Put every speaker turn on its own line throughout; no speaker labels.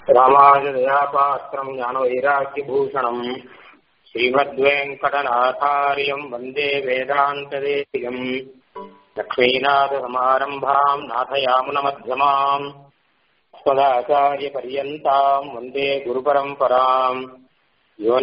ராமானுஜதயாபாத்திரம் ஞானவைராக்கியபூஷணம் ஸ்ரீமத்வேங்கடநாதாரியம் வந்தே வேதாந்ததேசிகம் லக்ஷ்மீநாதசமாரம்பாம் நாதயாமுனமध्यமாம் ஸ்வதாச்சாரியபர்யந்தாம் வந்தே குருபரம்பராம் யோ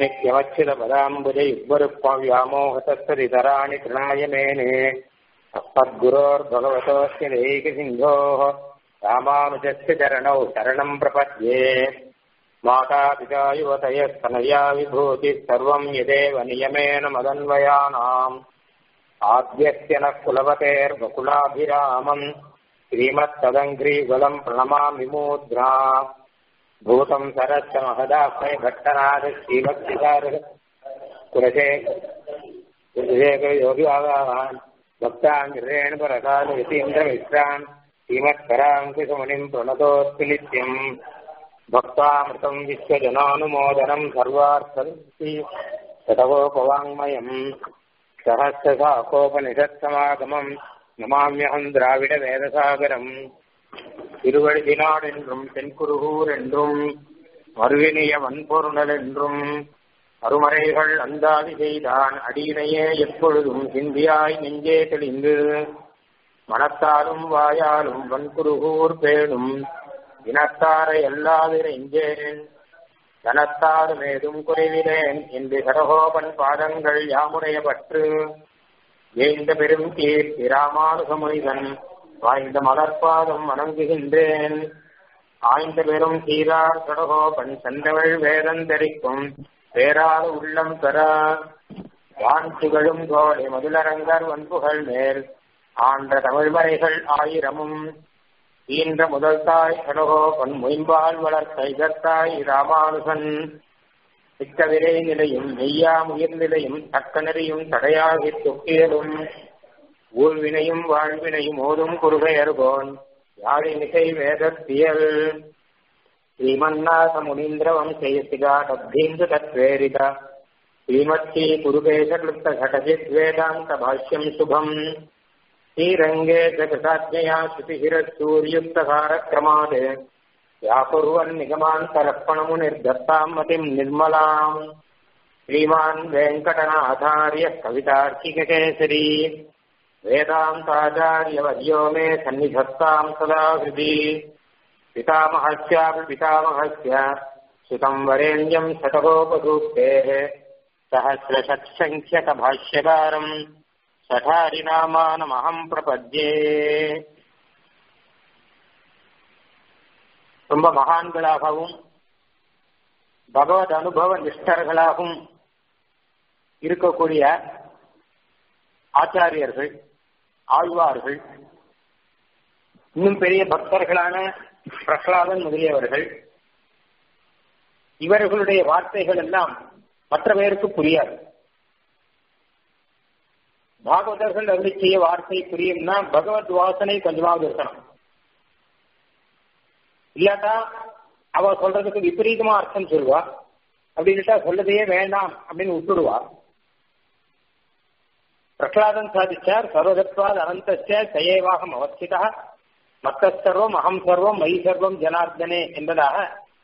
நித்யமச்சிதபதாம்புஜயுக்மருக்மவ்யாமோகதஸ்தரிதராணி பிரணாய மேனே अस्मद्गुरोर्भगवतोऽस्य दैकसिन्धोः रामानुजस्य चरणौ शरणम् प्रपद्ये मातापिता युवतयस्तनया विभूतिः सर्वम् यदेव नियमेन मदन्वयानाम् आद्यस्य नः कुलवतेर्वकुलाभिरामम् श्रीमत्तदङ्घ्रीगुलम् प्रणमामि मूर्ध्ना भूतम् सरस्य महदाह्वय भट्टनाथ श्रीभक्तिसारः कुलशे योगिभागान् भक्ताङ्गिरेण परकाल यतीन्द्रमिश्रान् श्रीमत्कराङ्कुशमुनिम् प्रणतोऽस्ति नित्यम् भक्तामृतम् विश्वजनानुमोदनम् सर्वार्थम् शतकोपवाङ्मयम् सहस्रशाकोपनिषत्समागमम् நமாமியகம் திராவிட வேதசாகரம் திருவழுதினாடு என்றும் தென்குருகூர் என்றும் மறுவினிய வன்பொருணல் என்றும் அருமறைகள் அந்தாதி செய்தான் அடியினையே எப்பொழுதும் சிந்தியாய் நெஞ்சே தெளிந்து மனத்தாலும் வாயாலும் வன்குருகூர் பேணும் இனத்தாரை எல்லாதிரைஞ்சேன் தனத்தாலும் ஏதும் குறைவிலேன் என்று சரகோபன் பாதங்கள் யாமுடைய பற்று ஏந்த பெரும் கீர்த்தி ராமானுகமுனிதன் வாய்ந்த மலர்பாதம் வணங்குகின்றேன் ஆய்ந்த பெரும் சீரார் கடகோபன் சென்றவள் வேதந்தரிக்கும் பேராத உள்ளம் பெற வாஞ்சிகளும் கோடை மதுலரங்கர் வன்புகள் மேல் ஆண்ட தமிழ்மறைகள் ஆயிரமும் ஈன்ற முதல் தாய் கடகோபன் மொயம்பால் வளர்த்த இதற்காய் ராமானுகன் மிக்க விரை நிலையும் மெய்யா உயிர் நிலையும் தக்க நெறியும் தடையாகி தொக்கியலும் ஊழ்வினையும் வாழ்வினையும் ஓதும் குறுகையர்கோன் யாழி மிகை வேதத்தியல் श्रीमन्नाथ मुनीन्द्र वंशयसिगा तद्धीन्द्र तत्प्रेरित श्रीमत्ती कुरुकेशकृत घटजित् वेदान्त भाष्यम् शुभम् श्रीरङ्गे जगताज्ञया श्रुतिशिरसूर्युक्तकारक्रमात् व्याकुर्वन् निगमान्तरर्पणमुनिर्दत्ताम् मतिम् निर्मलाम् श्रीमान् वेङ्कटनाथार्यः कवितार्किककेसरी वेदान्ताचार्यवर्यो मे सन्निधत्ताम् सदा हृदि पितामहस्यापि पितामहस्य सुतम् वरेण्यम् शतकोपसूक्तेः सहस्रषट्सङ्ख्यकभाष्यकारम् சடாரிநாமானமகம் பிரபத்யே ரொம்ப மகான்களாகவும் பகவத் அனுபவ நிஷ்டர்களாகவும் இருக்கக்கூடிய ஆச்சாரியர்கள் ஆழ்வார்கள் இன்னும் பெரிய பக்தர்களான பிரகலாதன் முதலியவர்கள் இவர்களுடைய வார்த்தைகள் எல்லாம் மற்ற பேருக்கு புரியாது பாகவதர்கள் அருளி செய்ய வார்த்தை புரியும்னா பகவத் வாசனை கொஞ்சமாவது இருக்கணும் இல்லாட்டா அவ சொல்றதுக்கு விபரீதமா அர்த்தம் சொல்லுவா அப்படின்னுட்டா சொல்லதையே வேண்டாம் அப்படின்னு விட்டுடுவா பிரகலாதன் சாதிச்சார் சர்வதத்வாத் அனந்தஸ்ய சயேவாகம் அவஸ்திதா மத்த சர்வம் அகம் சர்வம் மை சர்வம் ஜனார்தனே என்பதாக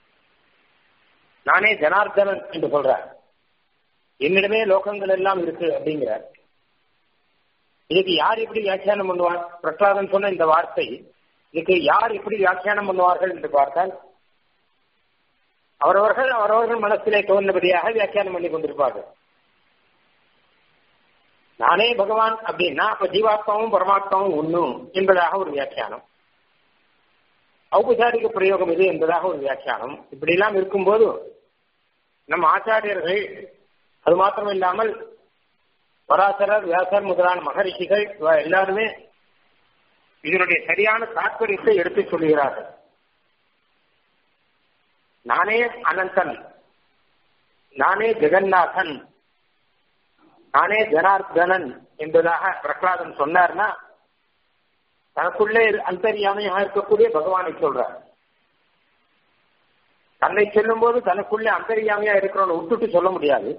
நானே ஜனார்தனன் என்று சொல்றார் என்னிடமே லோகங்கள் எல்லாம் இருக்கு அப்படிங்கிறார் இதுக்கு யார் எப்படி வியாக்கியானம் பண்ணுவார் பிரகலாதன் சொன்ன இந்த வார்த்தை இதுக்கு யார் எப்படி வியாக்கியானம் பண்ணுவார்கள் என்று பார்த்தால் அவரவர்கள் அவரவர்கள் மனசிலே தோன்றபடியாக வியாக்கியானம் பண்ணி கொண்டிருப்பார்கள் நானே பகவான் அப்படின்னா அப்ப ஜீவாத்மாவும் பரமாத்மாவும் ஒண்ணும் என்பதாக ஒரு வியாக்கியானம் ஔபசாரிக பிரயோகம் இது என்பதாக ஒரு வியாக்கியானம் இப்படி எல்லாம் இருக்கும்போது நம்ம ஆச்சாரியர்கள் அது மாத்திரம் இல்லாமல் பராசரர் வியாசர் முதலான மகரிஷிகள் எல்லாருமே இதனுடைய சரியான தாற்பயத்தை எடுத்து சொல்லுகிறார்கள் நானே அனந்தன் நானே ஜெகநாதன் நானே ஜனார்தனன் என்பதாக பிரகலாதன் சொன்னார்னா தனக்குள்ளே அந்தரியாமையாக இருக்கக்கூடிய பகவானை சொல்றார் தன்னை சொல்லும் போது தனக்குள்ளே அந்தரியாமையா இருக்கிறவனை விட்டுட்டு சொல்ல முடியாது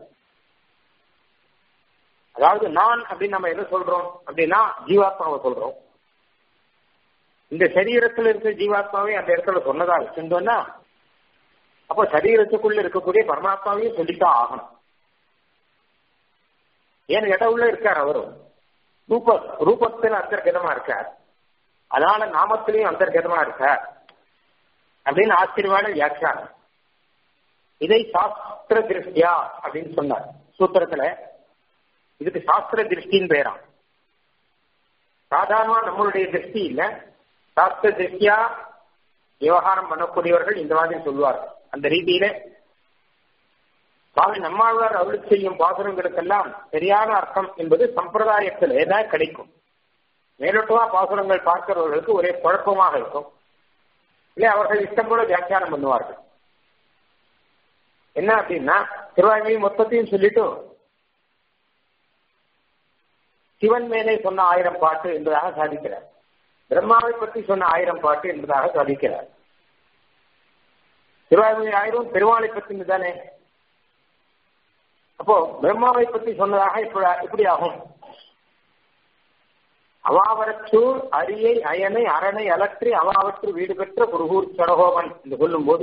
அதாவது நான் அப்படின்னு நம்ம என்ன சொல்றோம் அப்படின்னா ஜீவாத்மாவை சொல்றோம் இந்த சரீரத்தில் இருக்கிற ஜீவாத்மாவை அந்த இடத்துல சொன்னதா வச்சிருந்தோம்னா அப்போ சரீரத்துக்குள்ள இருக்கக்கூடிய பரமாத்மாவையும் சொல்லித்தான் ஆகணும் ஏன்னு கேட்டா உள்ள இருக்கார் அவரும் ரூப ரூபத்தில் அந்தர்கதமா இருக்கார் அதனால நாமத்திலையும் அந்தர்கதமா இருக்கார் அப்படின்னு ஆச்சரியமான வியாக்கியானம் இதை சாஸ்திர திருஷ்டியா அப்படின்னு சொன்னார் சூத்திரத்துல இதுக்கு சாஸ்திர திருஷ்டின்னு பேராம் சாதாரணமா நம்மளுடைய திருஷ்டி இல்ல சாஸ்திர திருஷ்டியா விவகாரம் பண்ணக்கூடியவர்கள் இந்த மாதிரி சொல்லுவார்கள் அந்த ரீதியில சுவாமி நம்மாழ்வார் அருள் செய்யும் பாசுரங்களுக்கெல்லாம் சரியான அர்த்தம் என்பது சம்பிரதாயத்திலே தான் கிடைக்கும் மேலோட்டமா பாசுரங்கள் பார்க்கிறவர்களுக்கு ஒரே குழப்பமாக இருக்கும் இல்லை அவர்கள் இஷ்டம் போல வியாக்கியானம் பண்ணுவார்கள் என்ன அப்படின்னா திருவாய்மொழி மொத்தத்தையும் சொல்லிட்டு சிவன் மேலே சொன்ன ஆயிரம் பாட்டு என்பதாக சாதிக்கிறார் பிரம்மாவை பற்றி சொன்ன ஆயிரம் பாட்டு என்பதாக சாதிக்கிறார் திருவாய்மொழி ஆயிரம் பெருமாளை பற்றி தானே அப்போ பிரம்மாவை பற்றி சொன்னதாக இப்ப இப்படி ஆகும் அவாவரச்சூர் அரியை அயனை அரணை அலற்றி அவாவற்று வீடு பெற்ற குருகூர் சடகோபன் என்று சொல்லும் போது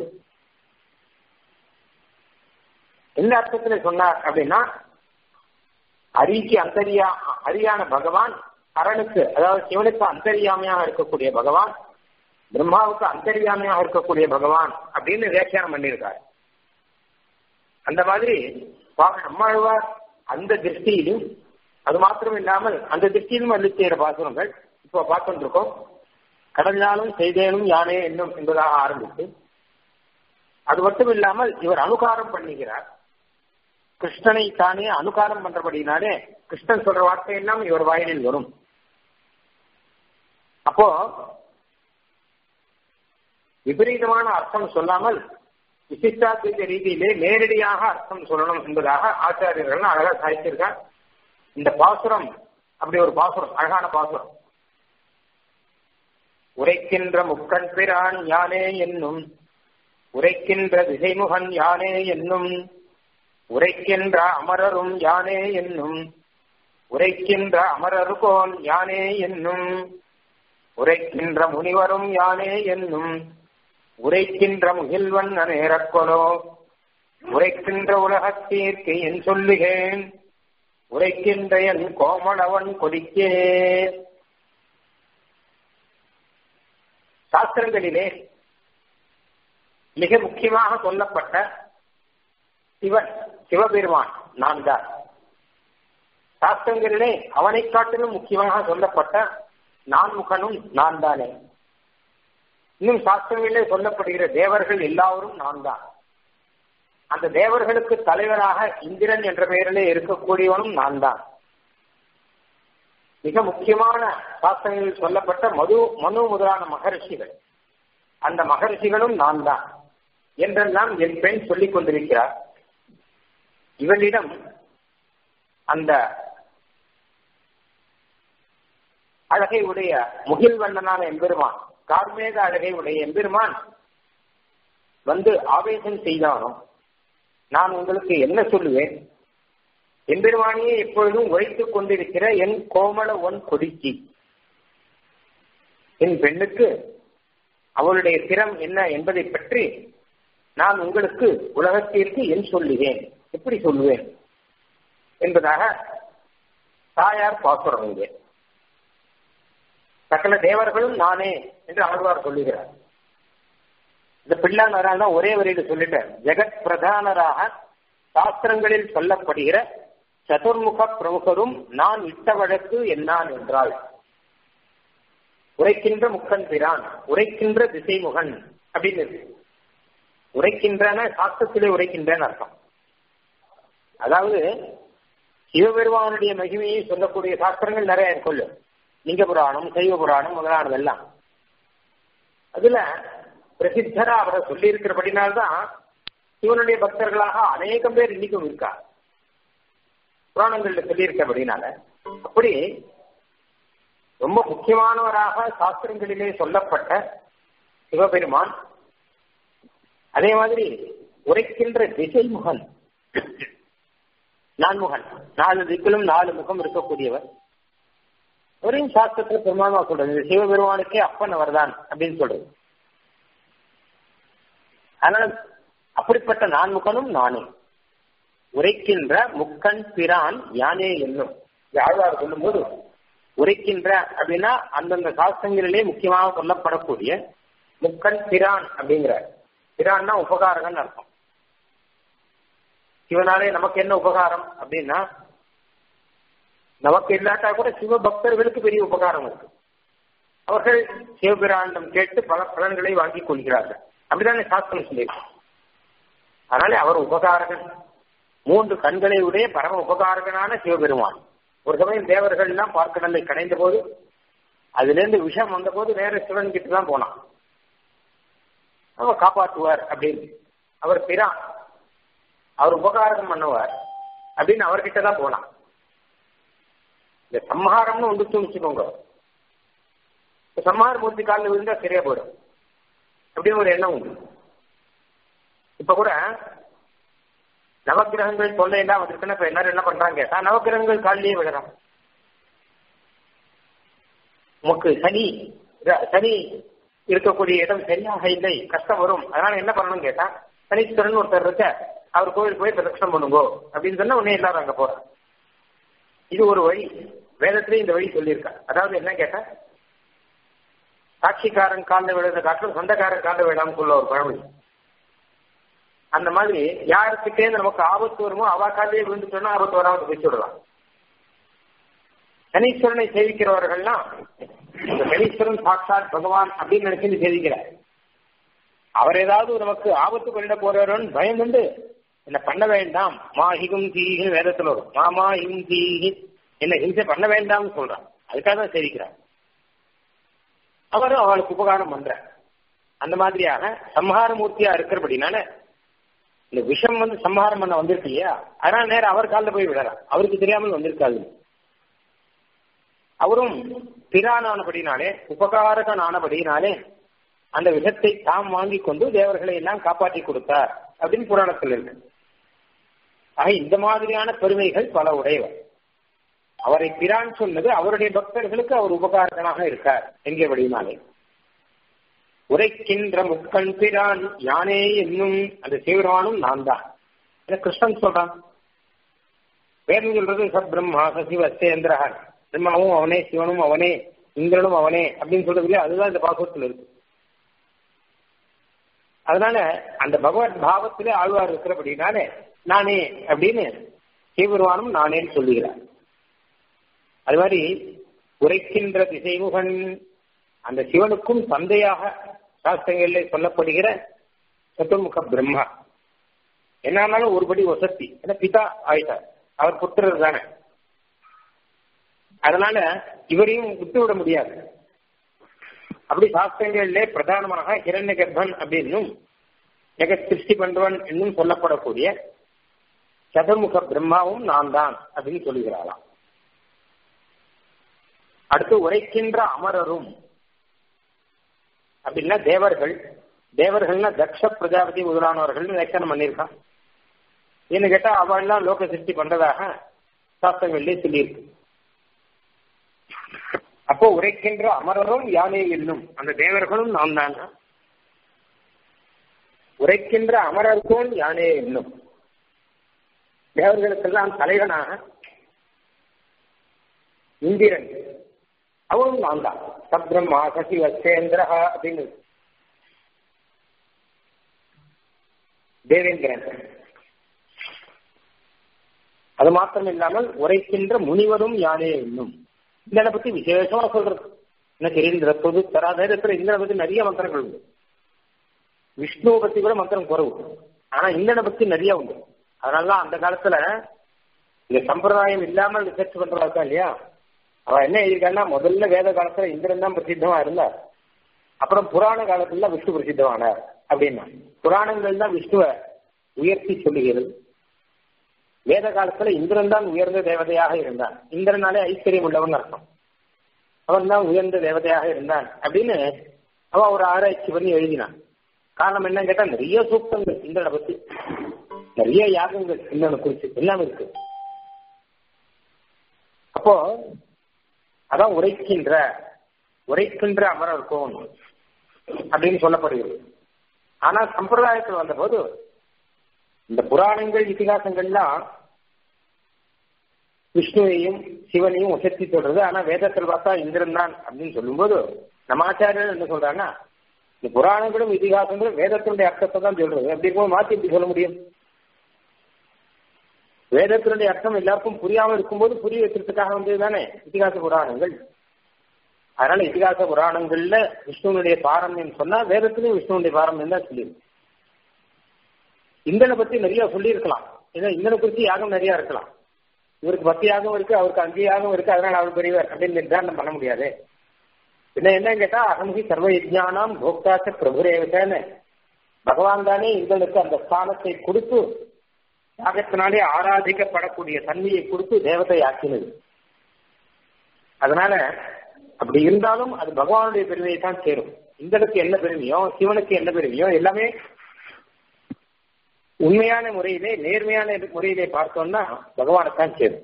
எந்த அர்த்தத்துல சொன்னார் அப்படின்னா அரிக்கு அந்தரியா அரியான பகவான் அரணுக்கு அதாவது சிவனுக்கு அந்தரியாமையாக இருக்கக்கூடிய பகவான் பிரம்மாவுக்கு அந்தரியாமையாக இருக்கக்கூடிய பகவான் அப்படின்னு வியாக்கியானம் பண்ணியிருக்காரு அந்த மாதிரி சுவாமி நம்மாழ்வார் அந்த திருஷ்டியிலும் அது மாத்திரம் இல்லாமல் அந்த திருஷ்டியிலும் அள்ளி செய்கிற பாசுரங்கள் இப்போ பார்த்துட்டு இருக்கோம் கடலினாலும் செய்தேனும் யானே என்னும் என்பதாக ஆரம்பித்து அது மட்டும் இல்லாமல் இவர் அனுகாரம் பண்ணுகிறார் கிருஷ்ணனை தானே அனுகாரம் பண்றபடினாலே கிருஷ்ணன் சொல்ற வார்த்தை எல்லாம் இவர் வாயிலில் வரும் அப்போ விபரீதமான அர்த்தம் சொல்லாமல் விசிஷ்டாத்வைத ரீதியிலே நேரடியாக அர்த்தம் சொல்லணும் என்பதாக ஆச்சாரியர்கள் அழகா சாதிச்சிருக்கார் இந்த பாசுரம் அப்படி ஒரு பாசுரம் அழகான பாசுரம் உரைக்கின்ற முக்கண் பிரான் யானே என்னும் உரைக்கின்ற திசைமுகன் யானே என்னும் உரைக்கின்ற அமரரும் யானே என்னும் உரைக்கின்ற அமரருகோன் யானே என்னும் உரைக்கின்ற முனிவரும் யானே என்னும் உரைக்கின்ற முகில்வன் நேரக்கொலோ உரைக்கின்ற உலகத்தீர்க்கு என் சொல்லுகேன் உரைக்கின்ற என் கோமளவன் கொடிக்கே சாஸ்திரங்களிலே மிக முக்கியமாக சொல்லப்பட்ட சிவன் சிவபெருமான் நான் தான் சாஸ்திரங்களிலே அவனை காட்டிலும் முக்கியமாக சொல்லப்பட்ட நான் முகனும் நான் தானே இன்னும் சாஸ்திரங்களிலே சொல்லப்படுகிற தேவர்கள் எல்லாரும் நான் தான் அந்த தேவர்களுக்கு தலைவராக இந்திரன் என்ற பெயரிலே இருக்கக்கூடியவனும் நான் தான் மிக முக்கியமான சாஸ்திரங்களில் சொல்லப்பட்ட மது மனு முதலான மகரிஷிகள் அந்த மகரிஷிகளும் நான் தான் என்றெல்லாம் என் பெண் சொல்லிக் கொண்டிருக்கிறார் இவளிடம் அந்த அழகை உடைய முகில் வண்ணனான எம்பெருமான் கார்மேக அழகை உடைய எம்பெருமான் வந்து ஆவேசம் செய்தானோ நான் உங்களுக்கு என்ன சொல்லுவேன் எம்பெருமானியே எப்பொழுதும் உழைத்துக் கொண்டிருக்கிற என் கோமள ஒன் கொடிச்சி என் பெண்ணுக்கு அவளுடைய திறம் என்ன என்பதை பற்றி நான் உங்களுக்கு உலகத்திற்கு என் சொல்லுவேன் எப்படி சொல்லுவேன் என்பதாக தாயார் பாசுரம் இங்கே சகல தேவர்களும் நானே என்று ஆழ்வார் சொல்லுகிறார் இந்த பிள்ளான் தான் ஒரே வரையில சொல்லிட்டேன் ஜெகத் பிரதானராக சாஸ்திரங்களில் சொல்லப்படுகிற சதுர்முக பிரமுகரும் நான் இட்ட வழக்கு என்னான் என்றாள் உரைக்கின்ற முக்கன் பிரான் உரைக்கின்ற திசைமுகன் அப்படின்னு இருக்கு உரைக்கின்றன சாஸ்திரத்திலே உரைக்கின்றன அர்த்தம் அதாவது சிவபெருமானுடைய மகிமையை சொல்லக்கூடிய சாஸ்திரங்கள் நிறைய கொள்ளு லிங்க புராணம் சைவ புராணம் முதலானதெல்லாம் அதுல பிரசித்தரா அவரை சொல்லி இருக்கிறபடினால்தான் சிவனுடைய பக்தர்களாக அநேகம் பேர் இன்னைக்கும் இருக்கா புராணங்கள்ல சொல்லி இருக்கபடினால அப்படி ரொம்ப முக்கியமானவராக சாஸ்திரங்களிலே சொல்லப்பட்ட சிவபெருமான் அதே மாதிரி உரைக்கின்ற திசைமுகன் நான்முகன் நாலு திக்கிலும் நாலு முகம் இருக்கக்கூடியவர் ஒரே சாஸ்திரத்துல பெருமானா சொல்றது சிவபெருமானுக்கே அப்பன் அவர்தான் அப்படின்னு சொல்றது அதனால அப்படிப்பட்ட நான்முகனும் நானே உரைக்கின்ற முக்கண் பிரான் யானே என்னும் ஆழ்வார் சொல்லும் போது உரைக்கின்ற அப்படின்னா அந்தந்த சாஸ்திரங்களிலே முக்கியமாக சொல்லப்படக்கூடிய முக்கண் பிரான் அப்படிங்கிற பிரான்னா உபகாரகன் அர்த்தம் சிவனாலே நமக்கு என்ன உபகாரம் அப்படின்னா நமக்கு இல்லாட்டா கூட சிவ பக்தர்களுக்கு பெரிய உபகாரம் இருக்கு அவர்கள் சிவபிராண்டம் கேட்டு பல பலன்களை வாங்கிக் கொள்கிறார்கள் அப்படிதானே சாஸ்திரம் சொல்லியிருக்கோம் அதனால அவர் உபகாரகன் மூன்று கண்களை உடைய பரம உபகாரகனான சிவபெருமான் ஒரு சமயம் தேவர்கள் எல்லாம் பார்க்கடலை கடைந்த போது அதுல இருந்து விஷம் வந்த போது நேர சிவன் கிட்ட தான் போனான் அவர் காப்பாற்றுவார் அப்படின்னு அவர் பிரான் அவர் உபகாரம் பண்ணுவார் அப்படின்னு அவர்கிட்ட தான் போனான் இந்த சம்ஹாரம்னு ஒன்று வச்சுக்கோங்க சம்ஹார மூர்த்தி காலில் விழுந்தா சரியா போயிடும் அப்படின்னு ஒரு எண்ணம் உண்டு இப்ப கூட நவகிரகங்கள் தொல்லை எல்லாம் வந்திருக்குன்னா இப்ப எல்லாரும் என்ன பண்றாங்க கேட்டா நவகிரகங்கள் காலிலேயே விழுறான் உமக்கு சனி சனி இருக்கக்கூடிய இடம் சரியாக இல்லை கஷ்டம் வரும் அதனால என்ன பண்ணணும் கேட்டா சனீஸ்வரன் ஒருத்தர் இருக்க அவர் கோயில் போய் பிரதட்சணம் பண்ணுங்கோ அப்படின்னு சொன்னா உடனே எல்லாரும் அங்க போறாங்க இது ஒரு வழி வேதத்திலேயே இந்த வழி சொல்லியிருக்கா அதாவது என்ன கேட்டா சாட்சிக்காரன் காலில் விழுந்த காட்டிலும் சொந்தக்காரன் காலில் விழாம சொல்ல ஒரு பழமொழி அந்த மாதிரி யாருக்கிட்டே நமக்கு ஆபத்து வருமோ அவ காலையே விழுந்துட்டோம்னா ஆபத்து வராமல் வச்சு விடலாம் சனீஸ்வரனை சேவிக்கிறவர்கள்லாம் இந்த சனீஸ்வரன் சாட்சாத் பகவான் அப்படின்னு நினைச்சு சேவிக்கிறார் அவர் ஏதாவது நமக்கு ஆபத்து பண்ணிட போறவரன் பயம் உண்டு என்ன பண்ண வேண்டாம் மா ஹிகும் தீஹி வேதத்தில் வரும் மாமா ஹிம் தீஹி என்ன ஹிம்சை பண்ண வேண்டாம்னு சொல்றான் அதுக்காக தான் சேவிக்கிறார் அவரும் அவளுக்கு உபகாரம் பண்ற அந்த மாதிரியாக சம்ஹார மூர்த்தியா இருக்கிறபடினால இந்த விஷம் வந்து சம்ஹாரம் பண்ண வந்திருக்கு இல்லையா அதனால நேரம் அவர் காலில் போய் விடலாம் அவருக்கு தெரியாமல் வந்திருக்காது அவரும் பிரானானபடினாலே உபகாரகன் ஆனபடினாலே அந்த விஷத்தை தாம் வாங்கி கொண்டு தேவர்களை எல்லாம் காப்பாற்றி கொடுத்தார் அப்படின்னு புராணத்தில் இருக்கு ஆக இந்த மாதிரியான பெருமைகள் பல உடையவர் அவரை பிரான் சொன்னது அவருடைய பக்தர்களுக்கு அவர் உபகாரகனாக இருக்கார் என்கிறபடினாலே உரைக்கின்ற முக்கண் பிரான் யானே என்னும் அந்த சிவரானும் நான் தான் கிருஷ்ணன் சொல்றான் வேதம் சொல்றது சப் பிரம்மா சசிவ சேந்திரஹன் பிரம்மாவும் அவனே சிவனும் அவனே இந்திரனும் அவனே அப்படின்னு சொல்றது இல்லையா அதுதான் இந்த பாகவத்தில் இருக்கு அதனால அந்த பகவத் பாவத்திலே ஆழ்வார் இருக்கிறபடினாலே நானே அப்படின்னு சிவபெருமானும் நானேன்னு சொல்லுகிறார் அது மாதிரி உரைக்கின்ற திசைமுகன் அந்த சிவனுக்கும் தந்தையாக சாஸ்திரங்களில் சொல்லப்படுகிற சத்துர்முக பிரம்மா என்னாலும் ஒருபடி வசத்தி ஏன்னா பிதா ஆயிட்டார் அவர் புத்திரர் தானே அதனால இவரையும் விட்டு விட முடியாது அப்படி சாஸ்திரங்களிலே பிரதானமாக இரண்ய கர்ப்பன் அப்படின்னும் ஜெக சிருஷ்டி பண்றவன் என்னும் சொல்லப்படக்கூடிய சதுர்முக பிரம்மாவும் நான் தான் அப்படின்னு சொல்லுகிறாராம் அடுத்து உரைக்கின்ற அமரரும் அப்படின்னா தேவர்கள் தேவர்கள்னா தக்ஷ பிரஜாபதி முதலானவர்கள் வியாக்கியானம் பண்ணியிருக்கான் ஏன்னு கேட்டா அவள்லாம் லோக சிருஷ்டி பண்றதாக சாஸ்திரங்களிலே சொல்லியிருக்கு அப்போ உரைக்கின்ற அமரரும் யானே என்னும் அந்த தேவர்களும் நாம் தான் உரைக்கின்ற அமரர்கோன் யானே என்னும் தேவர்களுக்கெல்லாம் தலைவனாக இந்திரன் அவனும் நான் தான் சப்ரம்மா சசி வச்சேந்திரா அப்படின்னு தேவேந்திரன் அது மாத்திரம் இல்லாமல் உரைக்கின்ற முனிவரும் யானே என்னும் இந்திரனை பத்தி விசேஷமா சொல்றது என்ன தெரிந்த பொது தராதரத்துல இந்திரனை பத்தி நிறைய மந்திரங்கள் உண்டு விஷ்ணுவை பத்தி கூட மந்திரம் குறவு ஆனா இந்திரனை பத்தி நிறைய உண்டு அதனாலதான் அந்த காலத்துல இந்த சம்பிரதாயம் இல்லாமல் ரிசர்ச் பண்றதா இருக்கா இல்லையா அவன் என்ன எழுதியிருக்கான்னா முதல்ல வேத காலத்துல இந்திரன் தான் பிரசித்தமா இருந்தார் அப்புறம் புராண காலத்துல விஷ்ணு பிரசித்தமானார் அப்படின்னா புராணங்கள் தான் விஷ்ணுவை உயர்த்தி சொல்லுகிறது வேத காலத்துல இந்திரன் தான் உயர்ந்த தேவதையாக இருந்தான் இந்திரனாலே ஐஸ்வர்யம் உள்ளவன் அர்த்தம் அவன் தான் உயர்ந்த தேவதையாக இருந்தான் அப்படின்னு அவன் ஒரு ஆராய்ச்சி பண்ணி எழுதினான் காரணம் என்னன்னு கேட்டா நிறைய சூக்தங்கள் இந்திரனை பத்தி நிறைய யாகங்கள் இந்திரனை குறிச்சு எல்லாம் இருக்கு அப்போ அதான் உரைக்கின்ற உரைக்கின்ற அமரர் கோன் அப்படின்னு சொல்லப்படுகிறது ஆனா சம்பிரதாயத்தில் வந்தபோது இந்த புராணங்கள் இதிகாசங்கள்லாம் விஷ்ணுவையும் சிவனையும் உசர்த்தி சொல்றது ஆனா வேதத்தில் பார்த்தா இந்திரன் தான் அப்படின்னு சொல்லும்போது நம்ம ஆச்சாரியர் என்ன சொல்றாங்கன்னா இந்த புராணங்களும் இதிகாசங்களும் வேதத்தினுடைய அர்த்தத்தை தான் சொல்றது அப்படி இருக்கும்போது மாத்தி எப்படி சொல்ல முடியும் வேதத்தினுடைய அர்த்தம் எல்லாருக்கும் புரியாம இருக்கும்போது புரிய வைக்கிறதுக்காக வந்தது தானே இதிகாச புராணங்கள் அதனால இதிகாச புராணங்கள்ல விஷ்ணுனுடைய பாரம்யம் சொன்னா வேதத்திலையும் விஷ்ணுனுடைய பாரம்யம் தான் சொல்லியிருக்கு இந்தனை பத்தி நிறைய சொல்லியிருக்கலாம் ஏன்னா இந்தனை குறித்து யாகம் நிறைய இருக்கலாம் இவருக்கு பத்து யாகம் இருக்கு அவருக்கு அஞ்சு யாகம் இருக்கு அதனால அவர் பெரியவர் அப்படின்னு நிர்தாரணம் பண்ண முடியாது என்ன என்ன கேட்டா அகம்ஹி சர்வ யஜ்ஞானாம் போக்தாச்ச பிரபுரேவசன்னு பகவான் தானே இந்தனுக்கு அந்த ஸ்தானத்தை கொடுத்து யாகத்தினாலே ஆராதிக்கப்படக்கூடிய தன்மையை கொடுத்து தேவதை ஆக்கினது அதனால அப்படி இருந்தாலும் அது பகவானுடைய பெருமையை தான் சேரும் இந்தனுக்கு என்ன பெருமையோ சிவனுக்கு என்ன பெருமையோ எல்லாமே உண்மையான முறையிலே நேர்மையான முறையிலே பார்த்தோம்னா பகவானைத்தான் சேரும்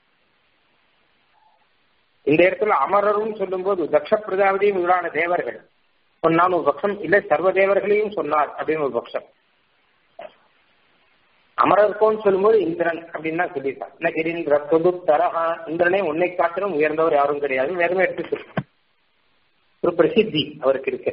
இந்த இடத்துல அமரரும் சொல்லும் போது தக்ஷ பிரஜாபதியும் முதலான தேவர்கள் சொன்னான் ஒரு பட்சம் இல்ல சர்வ தேவர்களையும் சொன்னார் அப்படின்னு ஒரு பட்சம் அமரர்கோன்னு சொல்லும்போது இந்திரன் அப்படின்னு தான் சொல்லியிருக்கான் என்ன கிரீந்திர பிரபு தரஹா இந்திரனே உன்னை காட்டிலும் உயர்ந்தவர் யாரும் கிடையாது வேறமே எடுத்து ஒரு பிரசித்தி அவருக்கு இருக்கு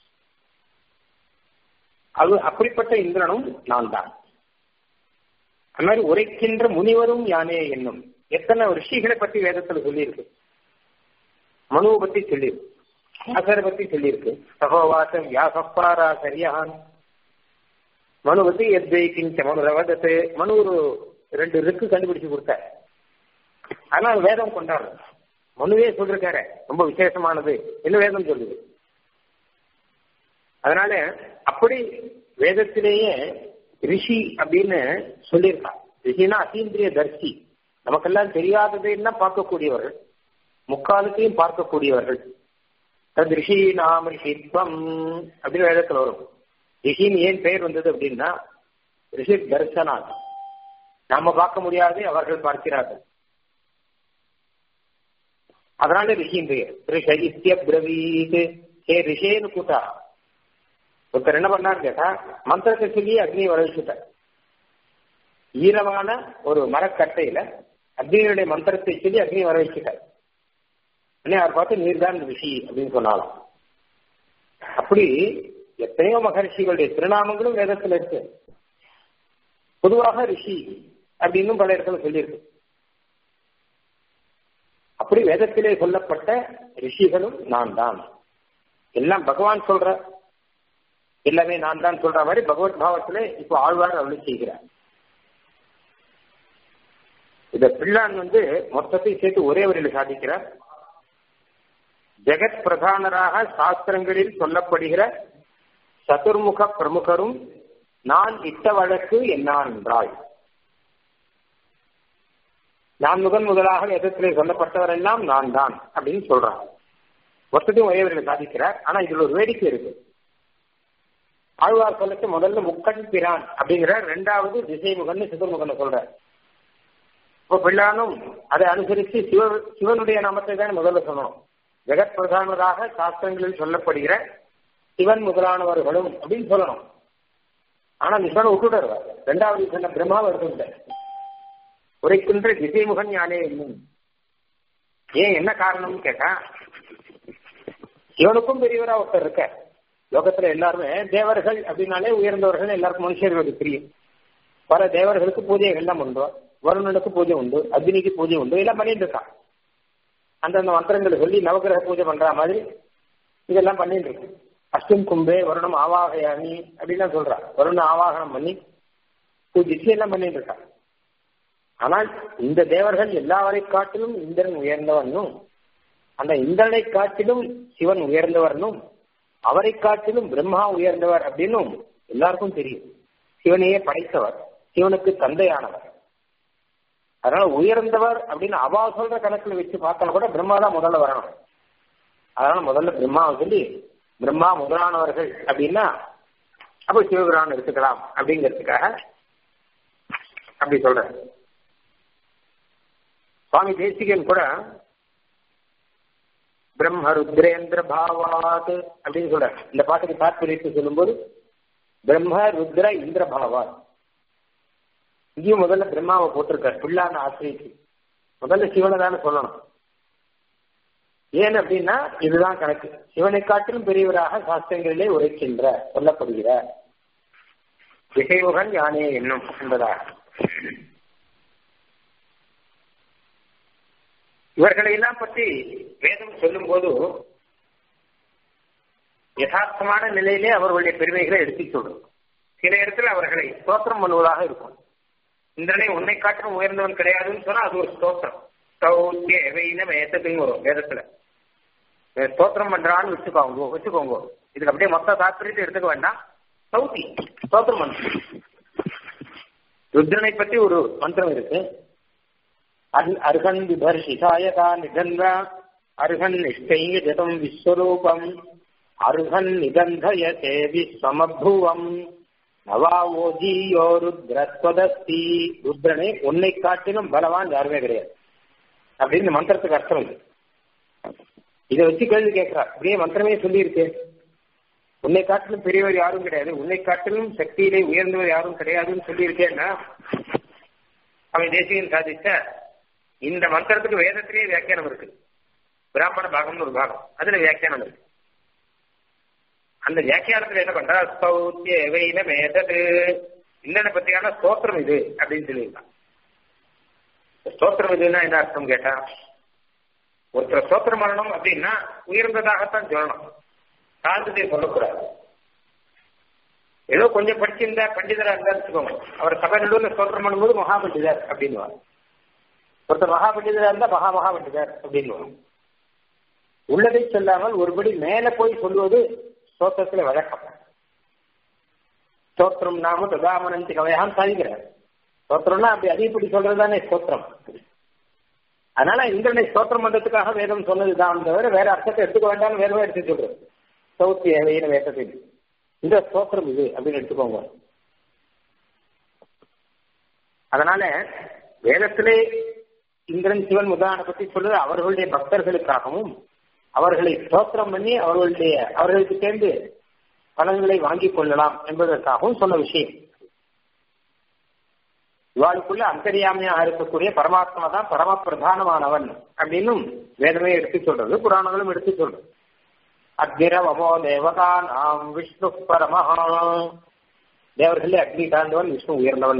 அது அப்படிப்பட்ட இந்திரனும் நான் தான் அது மாதிரி உரைக்கின்ற முனிவரும் யானே என்னும் எத்தனை ரிஷிகளை பத்தி வேதத்துல சொல்லியிருக்கு மனுவை பத்தி சொல்லியிருக்கு வியாசரை பத்தி சொல்லியிருக்கு சகோவாசம் வியாசப்பாரா சரியான் மனு பத்தி எத்வை கிஞ்ச மனு ரவதத்து மனு ஒரு ரெண்டு ரிக்கு கண்டுபிடிச்சு கொடுத்தார் ஆனால் வேதம் கொண்டாடுறது மனுவே சொல்லிருக்காரு ரொம்ப விசேஷமானது என்ன வேதம் சொல்லுது அதனால அப்படி வேதத்திலேயே ரிஷி அப்படின்னு சொல்லியிருக்கான் ரிஷினா அத்தீந்திரிய தர்சி நமக்கெல்லாம் தெரியாததையெல்லாம் பார்க்கக்கூடியவர்கள் முக்காலத்தையும் பார்க்கக்கூடியவர்கள் தத் ரிஷி நாம் ரிஷித்வம் அப்படின்னு வேதத்தில் வரும் ரிஷின்னு ஏன் பெயர் வந்தது அப்படின்னா ரிஷி தர்சனா நாம பார்க்க முடியாது அவர்கள் பார்க்கிறார்கள் அதனால ரிஷின் பெயர் ரிஷ இத்திய பிரவீத் ஹே ரிஷேன்னு கூட்டா ஒருத்தர் என்ன பண்ணாரு கேட்டா மந்திரத்தை சொல்லி அக்னி வரவச்சுட்டார் ஈரமான ஒரு மரக்கட்டையில அக்னியுடைய மந்திரத்தை சொல்லி அக்னி வரவச்சுட்டார் உடனே அவர் பார்த்து நீர்தான் ரிஷி அப்படின்னு சொன்னாலும் அப்படி எத்தனையோ மகர்ஷிகளுடைய திருநாமங்களும் வேதத்துல இருக்கு பொதுவாக ரிஷி அப்படின்னு பல இடத்துல சொல்லியிருக்கு அப்படி வேதத்திலே சொல்லப்பட்ட ரிஷிகளும் நான் தான் எல்லாம் பகவான் சொல்ற எல்லாமே நான் தான் சொல்ற மாதிரி பகவத் பாவத்திலே இப்போ ஆழ்வார் அருளி செய்கிறார் இத பிள்ளான் வந்து மொத்தத்தை சேர்த்து ஒரே வரையில சாதிக்கிறார் ஜெகத் பிரதானராக சாஸ்திரங்களில் சொல்லப்படுகிற சதுர்முக பிரமுகரும் நான் இட்ட வழக்கு என்னான் என்றாய் நான் முதன் முதலாக வேதத்திலே சொல்லப்பட்டவர் எல்லாம் நான் தான் அப்படின்னு சொல்றான் மொத்தத்தையும் ஒரே வரையில சாதிக்கிறார் ஆனா இதுல ஒரு வேடிக்கை இருக்கு ஆழ்வார் சொல்லச்சு முதல்ல முக்கண் பிரான் அப்படிங்கிற ரெண்டாவது திசைமுகன் சிவமுகன் சொல்ற இப்போ பிள்ளானும் அதை அனுசரித்து சிவ சிவனுடைய நாமத்தை தான் முதல்ல சொல்லணும் ஜெகத் பிரதானராக சாஸ்திரங்களில் சொல்லப்படுகிற சிவன் முதலானவர்களும் அப்படின்னு சொல்லணும் ஆனா நிஷனை விட்டுடுறாரு ரெண்டாவது சொன்ன பிரம்மா வருது உரைக்கின்ற திசைமுகன் யானே என்னும் ஏன் என்ன காரணம்னு கேட்டா சிவனுக்கும் பெரியவரா ஒருத்தர் இருக்க லோகத்துல எல்லாருமே தேவர்கள் அப்படின்னாலே உயர்ந்தவர்கள் எல்லாருக்கும் மனுஷர்களுக்கு தெரியும் பல தேவர்களுக்கு பூஜைகள்லாம் உண்டு வருணனுக்கு பூஜை உண்டு அக்னிக்கு பூஜை உண்டு எல்லாம் பண்ணிட்டு இருக்கான் அந்தந்த மந்திரங்களை சொல்லி நவகிரக பூஜை பண்ற மாதிரி இதெல்லாம் பண்ணிட்டு இருக்கு அஷ்டம் கும்பே வருணம் ஆவாகயாமி அப்படின்லாம் சொல்றா வருண ஆவாகனம் பண்ணி பூஜிச்சு எல்லாம் பண்ணிட்டு இருக்கா ஆனால் இந்த தேவர்கள் எல்லாவரை காட்டிலும் இந்திரன் உயர்ந்தவனும் அந்த இந்திரனை காட்டிலும் சிவன் உயர்ந்தவர்னும் அவரை காட்டிலும் பிரம்மா உயர்ந்தவர் அப்படின்னும் எல்லாருக்கும் தெரியும் சிவனையே படைத்தவர் சிவனுக்கு தந்தையானவர் அதனால உயர்ந்தவர் அப்படின்னு அவா சொல்ற கணக்குல வச்சு பார்த்தா கூட பிரம்மா தான் முதல்ல வரணும் அதனால முதல்ல பிரம்மாவை சொல்லி பிரம்மா முதலானவர்கள் அப்படின்னா அப்ப சிவபிரான் எடுத்துக்கலாம் அப்படிங்கிறதுக்காக அப்படி சொல்ற சுவாமி தேசிகன் கூட பிரம்ம ருத்ரேந்திர பாவாத் அப்படின்னு சொல்ற இந்த பாட்டுக்கு தாற்பயத்தை சொல்லும்போது பிரம்ம ருத்ர இந்திர பாவாத் இங்கேயும் முதல்ல பிரம்மாவை போட்டிருக்கார் பிள்ளான ஆசிரியக்கு முதல்ல சிவனை தானே சொல்லணும் ஏன் அப்படின்னா இதுதான் கணக்கு சிவனை காட்டிலும் பெரியவராக சாஸ்திரங்களிலே உரைக்கின்ற சொல்லப்படுகிற விஷயமுகன் யானே என்னும் என்பதாக இவர்களை எல்லாம் பற்றி வேதம் சொல்லும் போது யதார்த்தமான நிலையிலே அவர்களுடைய பெருமைகளை எடுத்துச் சொல்லும் சில இடத்துல அவர்களை ஸ்தோத்திரம் பண்ணுவதாக இருக்கும் இந்திரனை உன்னை காட்டிலும் உயர்ந்தவன் கிடையாதுன்னு சொன்னா அது ஒரு ஸ்தோத்திரம் சௌத்தியவைன மேத்தத்துன்னு வரும் வேதத்துல ஸ்தோத்திரம் பண்றான்னு வச்சுக்கோங்க வச்சுக்கோங்க இதுக்கு அப்படியே மொத்த தாத்பரியத்தை எடுத்துக்க வேண்டாம் சௌத்தி ஸ்தோத்திரம் பண்ணு ருத்ரனை பற்றி ஒரு மந்திரம் இருக்கு அர்ஹன் விபர்ஷிதாயகா நிகந்த அர்ஹன் நிஷ்டைங்க ஜதம் விஸ்வரூபம் அர்ஹன் நிகந்தயதே விஸ்வமபுவம் நவாவோஜியோ ருத்ரத்வதஸ்தி ருத்ரனே உன்னை காட்டிலும் பலவான் யாருமே கிடையாது அப்படின்னு இந்த மந்திரத்துக்கு அர்த்தம் இது இதை வச்சு கேள்வி கேட்கிறார் அப்படியே மந்திரமே சொல்லியிருக்கு உன்னை காட்டிலும் பெரியவர் யாரும் கிடையாது உன்னை காட்டிலும் சக்தியிலே உயர்ந்தவர் யாரும் கிடையாதுன்னு சொல்லியிருக்கேன்னா அவன் தேசியன் சாதிச்ச இந்த மந்திரத்துக்கு வேதத்திலேயே வியாக்கியானம் இருக்கு பிராமண பாகம்னு ஒரு பாகம் அதுல வியாக்கியானம் இருக்கு அந்த வியாக்கியானத்துல என்ன பண்றா ஸ்தௌத்திய எவையில மேதது இன்னனை பத்தியான ஸ்தோத்திரம் இது அப்படின்னு சொல்லியிருக்கான் ஸ்தோத்திரம் இதுன்னா என்ன அர்த்தம் கேட்டா ஒருத்தர் ஸ்தோத்திரம் பண்ணணும் அப்படின்னா உயர்ந்ததாகத்தான் சொல்லணும் தாழ்ந்ததை சொல்லக்கூடாது ஏதோ கொஞ்சம் படிச்சிருந்தா பண்டிதரா இருந்தா வச்சுக்கோங்க அவர் சபை நடுவில் ஸ்தோத்திரம் பண்ணும்போது மகா பண்டிதர் அப்படின்னுவாங்க ஒருத்தர் மகா பண்டிதரா இருந்தா மகா மகா பண்டிதர் அப்படின்னுவாங்க உள்ளதை சொல்லாமல் ஒருபடி மேல போய் சொல்லுவது ஸ்தோத்திரத்துல வழக்கம் ஸ்தோத்திரம் நாம ததாமனந்தி கவையான்னு சாதிக்கிறார் ஸ்தோத்திரம்னா அப்படி அதிகப்படி சொல்றதுதானே ஸ்தோத்திரம் அதனால இந்திரனை ஸ்தோத்திரம் பண்றதுக்காக வேதம் சொன்னதுதான் தவிர வேற அர்த்தத்தை எடுத்துக்க வேண்டாம்னு வேறவே எடுத்து சொல்றது சௌத்தி ஏவையின வேதத்தில் இந்த ஸ்தோத்திரம் இது அப்படின்னு எடுத்துக்கோங்க அதனால வேதத்திலே இந்திரன் சிவன் முதலான பத்தி சொல்றது அவர்களுடைய பக்தர்களுக்காகவும் அவர்களை ஸ்தோத்திரம் பண்ணி அவர்களுடைய அவர்களுக்கு சேர்ந்து பலன்களை வாங்கிக் கொள்ளலாம் என்பதற்காகவும் சொன்ன விஷயம் இவாளுக்குள்ள அந்தரியாமையாக இருக்கக்கூடிய பரமாத்மா தான் பரம பிரதானமானவன் அப்படின்னும் வேதமே எடுத்து சொல்றது புராணங்களும் எடுத்து சொல்றது அக்னிரவமோ தேவதா நாம் விஷ்ணு பரமஹா தேவர்களே அக்னி தாழ்ந்தவன் விஷ்ணு உயர்ந்தவன்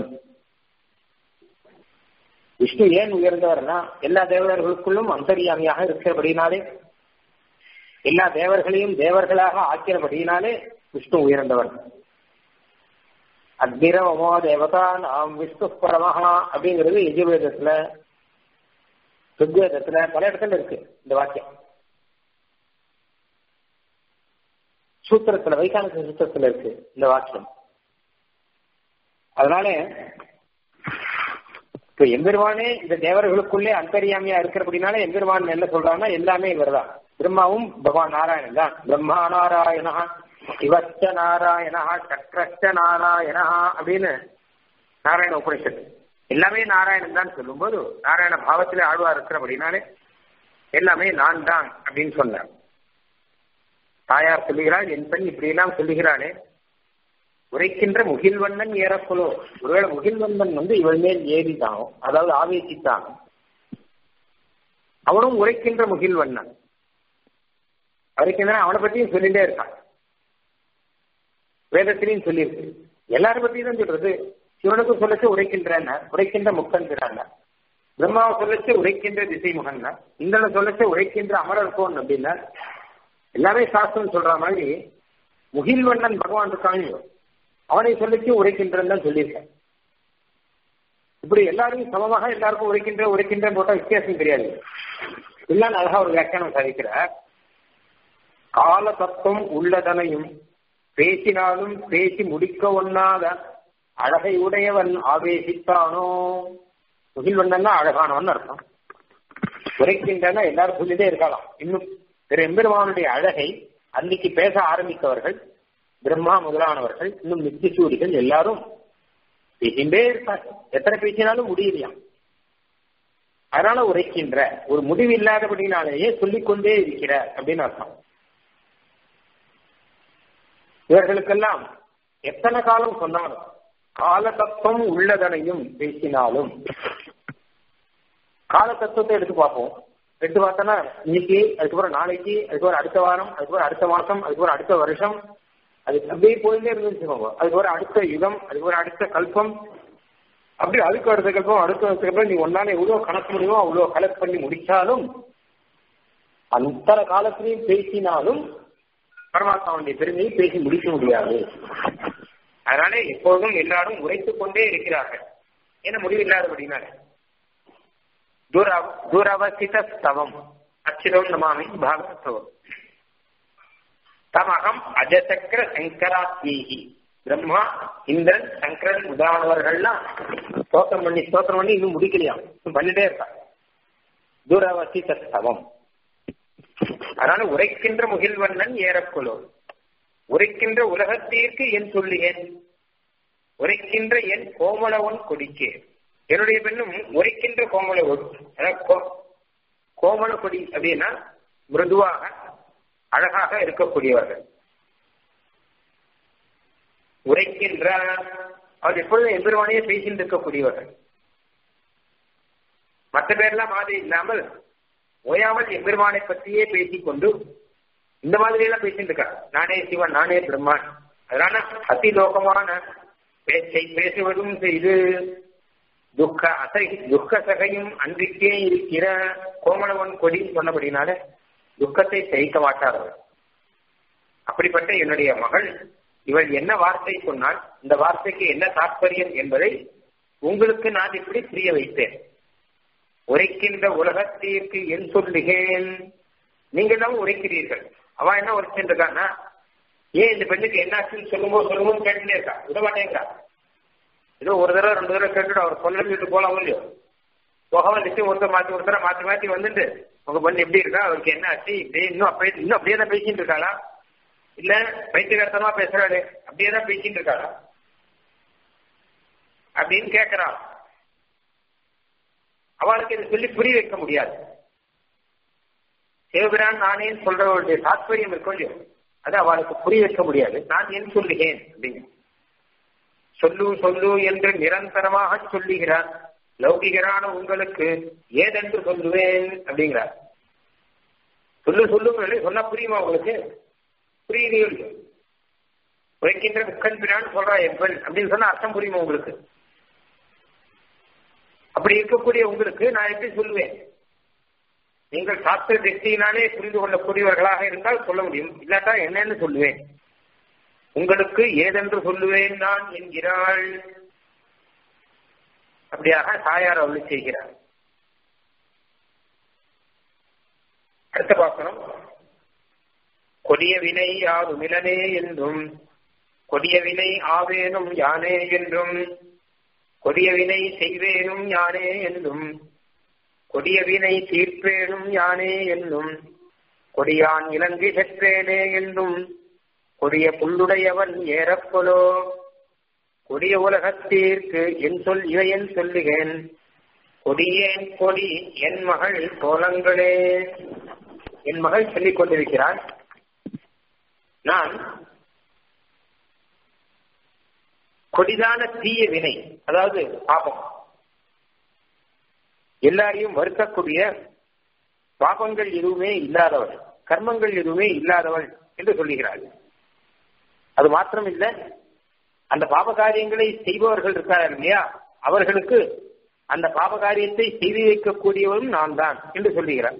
விஷ்ணு ஏன் உயர்ந்தவர்னா எல்லா தேவர்களுக்குள்ளும் அந்தரியாமியாக இருக்கிறபடினாலே எல்லா தேவர்களையும் தேவர்களாக ஆக்கிறபடியினாலே விஷ்ணு உயர்ந்தவன் அக்னிரவமோ தேவதா நாம் விஷ்ணு பரமஹா அப்படிங்கிறது எஜுர்வேதத்துல ருக்வேதத்துல பல இடத்துல இருக்கு இந்த வாக்கியம் சூத்திரத்துல வைகானக சூத்திரத்துல இருக்கு இந்த வாக்கியம் அதனால இப்ப எம்பெருமானே இந்த தேவர்களுக்குள்ளே அந்தரியாமியா இருக்கிறபடினால எம்பெருமான் என்ன சொல்றாங்கன்னா எல்லாமே இவர் தான் பிரம்மாவும் பகவான் நாராயணன் தான் பிரம்மா நாராயணா சிவச்ச நாராயணா சக்கரச்ச நாராயணா அப்படின்னு நாராயண உபனிஷத் எல்லாமே நாராயணன் தான் சொல்லும்போது நாராயண பாவத்திலே ஆழ்வா இருக்கிறபடினாலே எல்லாமே நான் தான் அப்படின்னு சொன்னார் தாயார் சொல்லுகிறாள் என் பெண் இப்படி எல்லாம் சொல்லுகிறாளே உரைக்கின்ற முகில்வண்ணன் ஏறக்குலோ ஒருவேளை முகில்வண்ணன் வந்து இவள் மேல் ஏறிதானோ அதாவது ஆவேசித்தான் அவனும் உரைக்கின்ற முகில்வண்ணன் உரைக்கின்ற அவனை பத்தியும் சொல்லிட்டே இருக்கான் வேதத்திலையும் சொல்லியிருக்கு எல்லாரும் பத்தியும் தான் சொல்றது சிவனுக்கும் சொல்லச்சு உரைக்கின்றன உரைக்கின்ற முக்கன்கிறாங்க பிரம்மாவை சொல்லச்சு உரைக்கின்ற திசை முகன்னா இந்திரனை சொல்லச்சு உரைக்கின்ற அமரர்கோன் அப்படின்னா எல்லாமே சாஸ்திரம் சொல்ற மாதிரி முகில்வண்ணன் பகவான் இருக்காங்க அவனை சொல்லிச்சு உரைக்கின்றன் தான் சொல்லியிருக்கேன் இப்படி எல்லாரையும் சமமாக எல்லாருக்கும் உரைக்கின்ற உரைக்கின்ற போட்டா வித்தியாசம் தெரியாது எல்லாம் அழகா ஒரு வியாக்கியானம் சாதிக்கிறார் கால தத்துவம் உள்ளதனையும் பேசினாலும் பேசி முடிக்க ஒண்ணாத அழகை உடையவன் ஆவேசித்தானோ முகில்வண்ணன் அழகானவன் அர்த்தம் உரைக்கின்றன எல்லாரும் சொல்லிட்டே இருக்கலாம் இன்னும் திரு எம்பெருமானுடைய அழகை அன்னைக்கு பேச ஆரம்பித்தவர்கள் பிரம்மா முதலானவர்கள் இன்னும் நித்திசூரிகள் எல்லாரும் பேசிண்டே இருப்பார் எத்தனை பேசினாலும் முடியலையாம் அதனால உரைக்கின்ற ஒரு முடிவு இல்லாதபடினாலேயே சொல்லிக்கொண்டே இருக்கிற அப்படின்னு அர்த்தம் இவர்களுக்கெல்லாம் எத்தனை காலம் சொன்னாலும் கால தத்துவம் உள்ளதனையும் பேசினாலும் கால தத்துவத்தை எடுத்து பார்ப்போம் எடுத்து பார்த்தோன்னா இன்னைக்கு அதுக்கப்புறம் நாளைக்கு அதுக்கப்புறம் அடுத்த வாரம் அதுக்கப்புறம் அடுத்த மாசம் அதுக்கப்புறம் அடுத்த வருஷம் அது அப்படியே போயிட்டே இருந்துச்சுக்கோங்க அதுக்கப்புறம் அடுத்த யுகம் அதுக்கப்புறம் அடுத்த கல்பம் அப்படி அதுக்கு அடுத்த கல்பம் அடுத்த அடுத்த கல்பம் நீ ஒன்னால எவ்வளவு கணக்கு முடியுமோ அவ்வளவு கலெக்ட் பண்ணி முடிச்சாலும் அந்த காலத்திலையும் பேசினாலும் பரமாத்மாவுடைய பெருமையை பேசி முடிக்க முடியாது அதனால எப்போதும் எல்லாரும் உரைத்துக் கொண்டே இருக்கிறார்கள் ஏன்னா முடிவில்லாதபடினால தூரவசித ஸ்தவம் அச்சிரம் நமாமி பாகவத்தவம் தமகம் அஜசக்கர சங்கராத்மீகி பிரம்மா இந்திரன் சங்கரன் உதாரணவர்கள்லாம் ஸ்தோத்திரம் பண்ணி ஸ்தோத்திரம் பண்ணி இன்னும் முடிக்கலையாம் இன்னும் பண்ணிட்டே இருக்காங்க தூரவசித ஸ்தவம் அதனால உரைக்கின்ற முகில்வண்ணன் ஏறக்குழு உரைக்கின்ற உலகத்திற்கு என் சொல்லுகேன் உரைக்கின்ற என் கோமளவன் கொடிக்கு என்னுடைய பெண்ணும் உரைக்கின்ற கோமள கோமள கொடி அப்படின்னா மிருதுவாக அழகாக இருக்கக்கூடியவர்கள் உரைக்கின்ற அவர் எப்பொழுதும் எம்பெருமானையே பேசிட்டு இருக்கக்கூடியவர்கள் மற்ற பேர்லாம் மாதிரி இல்லாமல் ஓயாமல் எம்பெருமானை பற்றியே பேசிக்கொண்டு இந்த மாதிரி எல்லாம் பேசிட்டு இருக்கா நானே சிவன் நானே பிரம்மான் அதனால அதிலோகமான பேச்சை பேசுவதும் செய்து துக்க அசை துக்க சகையும் அன்றிக்கே இருக்கிற கோமளவன் கொடி சொன்னபடினால துக்கத்தை சகிக்க மாட்டார்கள் அப்படிப்பட்ட என்னுடைய மகள் இவள் என்ன வார்த்தை சொன்னால் இந்த வார்த்தைக்கு என்ன தாற்பயம் என்பதை உங்களுக்கு நான் இப்படி புரிய வைத்தேன் உரைக்கின்ற உலகத்திற்கு என் சொல்லுகேன் நீங்கள் தான் உரைக்கிறீர்கள் அவ என்ன உரைச்சிருக்கான்னா ஏன் இந்த பெண்ணுக்கு என்னாச்சுன்னு சொல்லும்போது சொல்லும்போது கேட்டுட்டே இருக்கா விட மாட்டேங்கிறா ஏதோ ஒரு தடவை ரெண்டு தடவை கேட்டுட்டு அவர் சொல்லிட்டு போலாம் இல்லையோ போகாம நிச்சயம் ஒருத்தர் மாத்தி ஒருத்தர மாத்தி மாத்தி வந்துட்டு உங்க பொண்ணு எப்படி இருக்கா அவருக்கு என்ன ஆச்சு இப்படியே இன்னும் அப்படியே இன்னும் அப்படியே தான் பேசிட்டு இருக்காளா இல்ல பைத்தியகர்த்தமா பேசுறாரு அப்படியே தான் பேசிட்டு இருக்காளா அப்படின்னு கேட்கிறான் அவளுக்கு இதை சொல்லி புரிய வைக்க முடியாது சிவபிரான் நானே சொல்றவருடைய தாத்பரியம் இருக்கும் இல்லையோ அது அவளுக்கு புரிய வைக்க முடியாது நான் ஏன் சொல்லுகிறேன் அப்படின்னு சொல்லு சொல்லு என்று நிரந்தரமாக சொல்லுகிறார் லௌகிகரான உங்களுக்கு ஏதென்று சொல்லுவேன் அப்படிங்கிறார் சொல்லு சொல்லுங்க சொன்னா புரியுமா உங்களுக்கு புரியுது உரைக்கின்ற முக்கன் பிரான் சொல்றா எப்பன் அப்படின்னு சொன்னா அர்த்தம் புரியுமா உங்களுக்கு அப்படி இருக்கக்கூடிய உங்களுக்கு நான் எப்படி சொல்லுவேன் நீங்கள் சாஸ்திர திருஷ்டியினாலே புரிந்து கொள்ளக்கூடியவர்களாக இருந்தால் சொல்ல முடியும் இல்லாட்டா என்னன்னு சொல்லுவேன் உங்களுக்கு ஏதென்று சொல்லுவேன் நான் என்கிறாள் அப்படியாக தாயார் அவள் செய்கிறார் அடுத்த பாசனம் கொடிய வினை யாருமிலனே என்றும் கொடிய வினை ஆவேனும் யானே என்றும் கொடிய வினை செய்வேனும் யானே என்றும் கொடிய வினை தீர்ப்பேனும் யானே என்னும் கொடியான் இலங்கை செற்றேனே என்றும் கொடிய புல்லுடையவன் ஏறப்பொலோ கொடிய உலகத்தீர்க்கு என் சொல் இவையன் சொல்லுகேன் கொடியேன் கொடி என் மகள் கோலங்களே என் மகள் சொல்லிக் கொண்டிருக்கிறார் நான் கொடிதான தீய வினை அதாவது பாபம் எல்லாரையும் மறுக்கக்கூடிய பாபங்கள் எதுவுமே இல்லாதவள் கர்மங்கள் எதுவுமே இல்லாதவள் என்று சொல்லுகிறாள் அது மாத்திரம் இல்ல அந்த பாப காரியங்களை செய்பவர்கள் இருக்கார்கள் இல்லையா அவர்களுக்கு அந்த பாப காரியத்தை செய்து வைக்கக்கூடியவரும் நான் தான் என்று சொல்லுகிறார்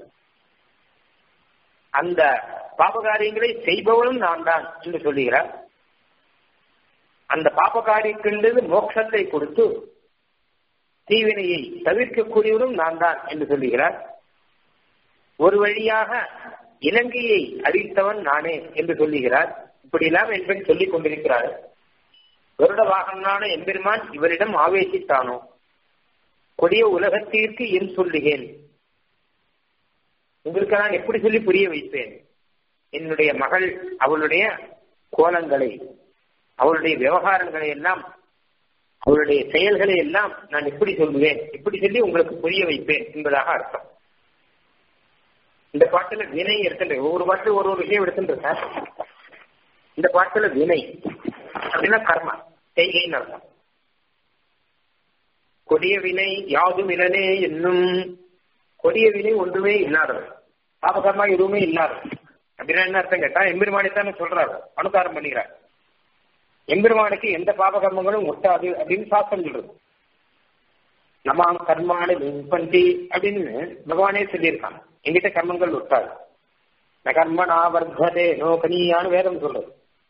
அந்த பாப காரியங்களை செய்பவனும் நான் தான் என்று சொல்லுகிறார் அந்த பாப காரியத்திலிருந்து மோட்சத்தை கொடுத்து தீவினையை தவிர்க்கக்கூடியவரும் நான் தான் என்று சொல்லுகிறார் ஒரு வழியாக இலங்கையை அழித்தவன் நானே என்று சொல்லுகிறார் இப்படியெல்லாம் என்பன் சொல்லிக் கொண்டிருக்கிறார் வருட வாகனான எம்பெருமான் இவரிடம் ஆவேசித்தானோ கொடிய உலகத்திற்கு என் சொல்லுகிறேன் உங்களுக்கு நான் எப்படி சொல்லி புரிய வைப்பேன் என்னுடைய மகள் அவளுடைய கோலங்களை அவளுடைய விவகாரங்களை எல்லாம் அவருடைய செயல்களை எல்லாம் நான் எப்படி சொல்லுவேன் எப்படி சொல்லி உங்களுக்கு புரிய வைப்பேன் என்பதாக அர்த்தம் இந்த பாட்டுல வினை எடுத்துட்டு ஒவ்வொரு பாட்டுல ஒரு ஒரு விஷயம் எடுத்துட்டு இந்த பாட்டுல வினை அப்படின்னா கர்மா செய்கைன்னு அர்த்தம் கொடிய வினை யாதும் இலனே என்னும் கொடிய வினை ஒன்றுமே இல்லாதவன் பாபகர்மா எதுவுமே இல்லாதவன் அப்படின்னா என்ன அர்த்தம் கேட்டா எம்பெருமானைத்தானே சொல்றாரு அனுகாரம் பண்ணிக்கிறார் எம்பெருமானுக்கு எந்த பாபகர்மங்களும் ஒட்டாது அப்படின்னு சாஸ்திரம் சொல்றது நம்ம கர்மான பந்தி அப்படின்னு பகவானே சொல்லியிருக்காங்க எங்கிட்ட கர்மங்கள் ஒட்டாது ந கர்மனா வர்த்ததே நோ கனியான்னு வேதம் சொல்றது